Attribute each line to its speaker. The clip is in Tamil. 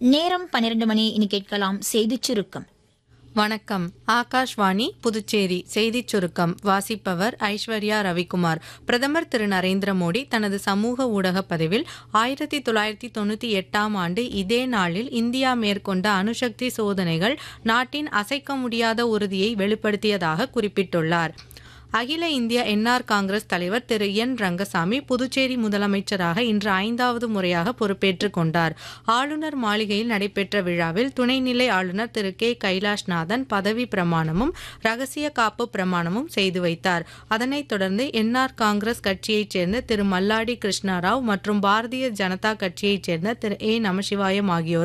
Speaker 1: நேரம் பன்னிரண்டு மணி இனி கேட்கலாம் செய்திச் சுருக்கம்
Speaker 2: வணக்கம் ஆகாஷ்வாணி புதுச்சேரி செய்திச் சுருக்கம் வாசிப்பவர் ஐஸ்வர்யா ரவிக்குமார் பிரதமர் திரு நரேந்திர மோடி தனது சமூக ஊடக பதிவில் ஆயிரத்தி தொள்ளாயிரத்தி தொண்ணூற்றி எட்டாம் ஆண்டு இதே நாளில் இந்தியா மேற்கொண்ட அணுசக்தி சோதனைகள் நாட்டின் அசைக்க முடியாத உறுதியை வெளிப்படுத்தியதாக குறிப்பிட்டுள்ளார் அகில இந்திய என்ஆர் காங்கிரஸ் தலைவர் திரு என் ரங்கசாமி புதுச்சேரி முதலமைச்சராக இன்று ஐந்தாவது முறையாக பொறுப்பேற்றுக் கொண்டார் ஆளுநர் மாளிகையில் நடைபெற்ற விழாவில் துணைநிலை ஆளுநர் திரு கே கைலாஷ்நாதன் பதவி பிரமாணமும் ரகசிய காப்பு பிரமாணமும் செய்து வைத்தார் அதனைத் தொடர்ந்து என்ஆர் காங்கிரஸ் கட்சியைச் சேர்ந்த திரு மல்லாடி கிருஷ்ணாராவ் மற்றும் பாரதிய ஜனதா கட்சியைச் சேர்ந்த திரு ஏ நமசிவாயம் ஆகியோர்